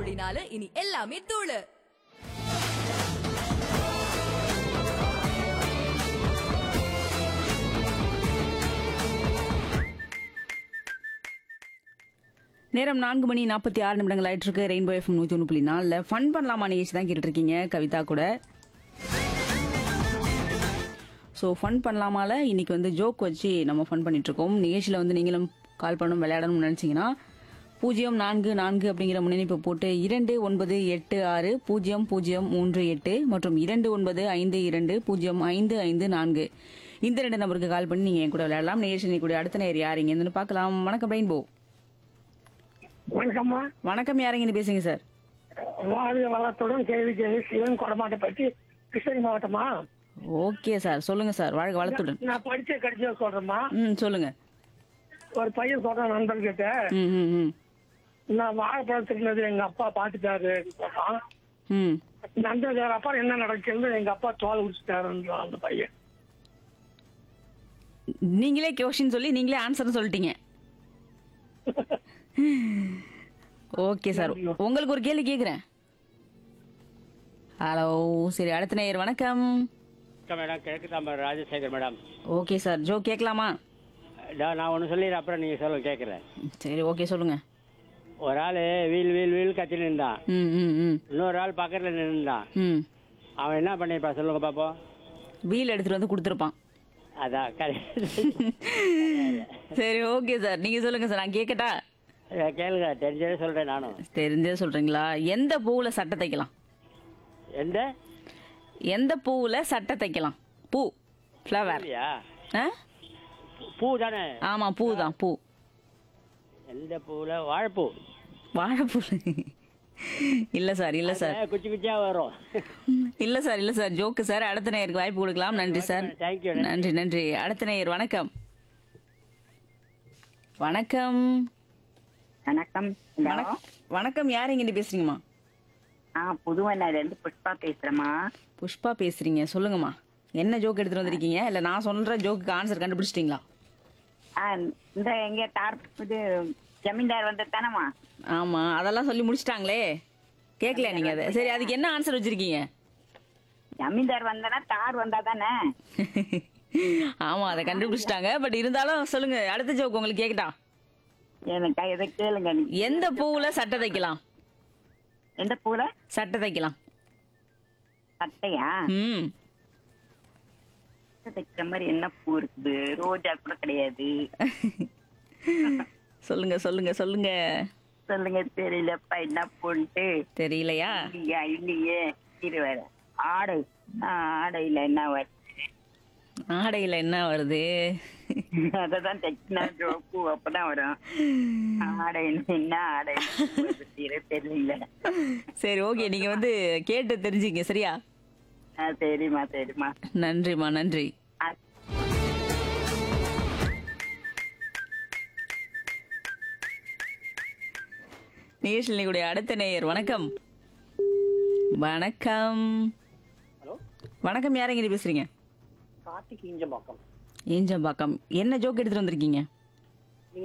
புள்ளி நாலு இனி எல்லாமே தூளு நேரம் நான்கு மணி நாற்பத்தி ஆறு நிமிடங்கள் ஆயிட்டு இருக்கு ரெயின்போ எஃப்எம் நூத்தி ஒன்று புள்ளி நாலில் ஃபன் பண்ணலாமா நிகழ்ச்சி தான் கேட்டுட்டு இருக்கீங்க கவிதா கூட ஸோ ஃபன் பண்ணலாமால இன்னைக்கு வந்து ஜோக் வச்சு நம்ம ஃபன் பண்ணிட்டு இருக்கோம் நிகழ்ச்சியில் வந்து நீங்களும் கால் பண்ணணும் விளையாடணும்னு நினைச்சீங்கன்னா பூஜ்ஜியம் நான்கு நான்கு அப்படிங்கிற முன்னணிப்பை போட்டு இரண்டு ஒன்பது எட்டு ஆறு பூஜ்ஜியம் பூஜ்ஜியம் மூன்று எட்டு மற்றும் இரண்டு ஒன்பது ஐந்து இரண்டு பூஜ்ஜியம் ஐந்து ஐந்து நான்கு இந்த ரெண்டு நம்பருக்கு கால் பண்ணி நீங்க என் கூட விளையாடலாம் நிகழ்ச்சி கூட அடுத்த நேர் யாருங்க என்னன்னு பார்க்கலாம் வணக்கம் ரெயின்போ வணக்கம்மா வணக்கம் யாருங்க பேசுங்க சார் வாழ்க வளத்துடன் கேள்வி கேள்வி சிவன் கொடமாட்டை பற்றி கிருஷ்ணகிரி மாவட்டமா ஓகே சார் சொல்லுங்க சார் வாழ்க வளத்துடன் நான் படிச்ச கடிச்ச சொல்றேம்மா ம் சொல்லுங்க ஒரு பையன் சொல்றான் நண்பர்கிட்ட ம் ம் ம் நான் வாழைப்பழம் திருநது எங்க அப்பா பாத்துட்டாரு சொல்றான் ம் நண்பர் அப்புறம் என்ன நடக்குது எங்க அப்பா தோல் உடிச்சிட்டாருன்றான் அந்த பையன் நீங்களே கொஸ்டின் சொல்லி நீங்களே ஆன்சர் சொல்லிட்டீங்க ஓகே சார் உங்களுக்கு ஒரு கேள்வி கேக்குறேன் ஹலோ சரி அடுத்த நேயர் வணக்கம் வணக்கம் மேடம் கிழக்கு Tambaram Rajasekar madam okay sir ஜோ கேட்கலாமா நான் நான் ஒன்று சொல்லிடுறேன் அப்புறம் நீங்கள் சொல்ல கேட்குறேன் சரி ஓகே சொல்லுங்க ஒரு ஆள் வீல் வீல் வீல் கத்தி நின்றான் ம் ம் ம் இன்னொரு ஆள் பக்கத்தில் நின்றான் ம் அவன் என்ன பண்ணியிருப்பான் சொல்லுங்க பார்ப்போம் வீல் எடுத்துட்டு வந்து கொடுத்துருப்பான் அதான் கரெக்ட் சரி ஓகே சார் நீங்க சொல்லுங்க சார் நான் கேட்கட்டா கேளுங்க தெரிஞ்சதே சொல்கிறேன் நானும் தெரிஞ்சே சொல்றீங்களா எந்த பூவுல சட்டை தைக்கலாம் எந்த எந்த பூவுல சட்டை தைக்கலாம் பூ ஃப்ளவர் இல்லையா ஆ பூ தானே ஆமா பூ தான் பூ எந்த பூவில் வாழைப்பூ வாழைப்பூ இல்ல சார் இல்ல சார் அதான் குச்சி குச்சியாக வரும் இல்ல சார் இல்ல சார் ஜோக்கு சார் அடுத்த நேயருக்கு வாய்ப்பு கொடுக்கலாம் நன்றி சார் Thank you. நன்றி நன்றி அடுத்த நேயர் வணக்கம் வணக்கம் வணக்கம் ஹலோ வணக்- வணக்கம் யார் இங்க பேசுறீங்கம்மா ஆ புதுவண்ணையில இருந்து புஷ்பா பேசுறேம்மா புஷ்பா பேசுறீங்க சொல்லுங்கம்மா என்ன ஜோக் எடுத்துட்டு வந்திருக்கீங்க இல்ல நான் சொல்ற ஜோக்குக்கு ஆன்சர் கண்டுபிடிச்சிட்டீங்களா ஆ இந்த எங்க தார் இது ஜமீன்தார் வந்தது தானேம்மா ஆமா அதெல்லாம் சொல்லி முடிச்சிட்டாங்களே கேட்கல நீங்க அதை சரி அதுக்கு என்ன ஆன்சர் வச்சிருக்கீங்க ஜமீன்தார் வந்தானா தார் வந்தா தானே ஆமா அதை கண்டுபிடிச்சிட்டாங்க பட் இருந்தாலும் சொல்லுங்க அடுத்த ஜோக் உங்களுக்கு கேக்கட்டா எனக்கு இதை கேளுங்க நீ எந்த பூவுல சட்டை தைக்கலாம் எந்த பூல சட்டை தைக்கலாம் சட்டையா ம் சட்டை தைக்கிற மாதிரி என்ன பூ இருக்குது ரோஜா கூட கிடையாது சொல்லுங்க சொல்லுங்க சொல்லுங்க சொல்லுங்க தெரியலப்பா என்ன பூன்ட்டு தெரியலையா இல்லையா இல்லையே இரு வேற ஆடை ஆ, ஆடையில என்ன வருது ஆடையில என்ன வருது அததான் தைக்கினா பூ அப்பதான் வரும் ஆடை என்ன ஆடை வருது, தெரியல சரி ஓகே நீங்க வந்து கேட்டு தெரிஞ்சுங்க சரியா ஆ, சரிம்மா சரிம்மா நன்றிம்மா நன்றி ஆ, நிகழ்ச்சியினுடைய அடுத்த நேயர் வணக்கம் வணக்கம் ஹலோ வணக்கம் யாரங்க பேசுறீங்க கார்த்திக் இஞ்சம்பாக்கம் ஏஞ்சம்பாக்கம் என்ன ஜோக் எடுத்துட்டு வந்திருக்கீங்க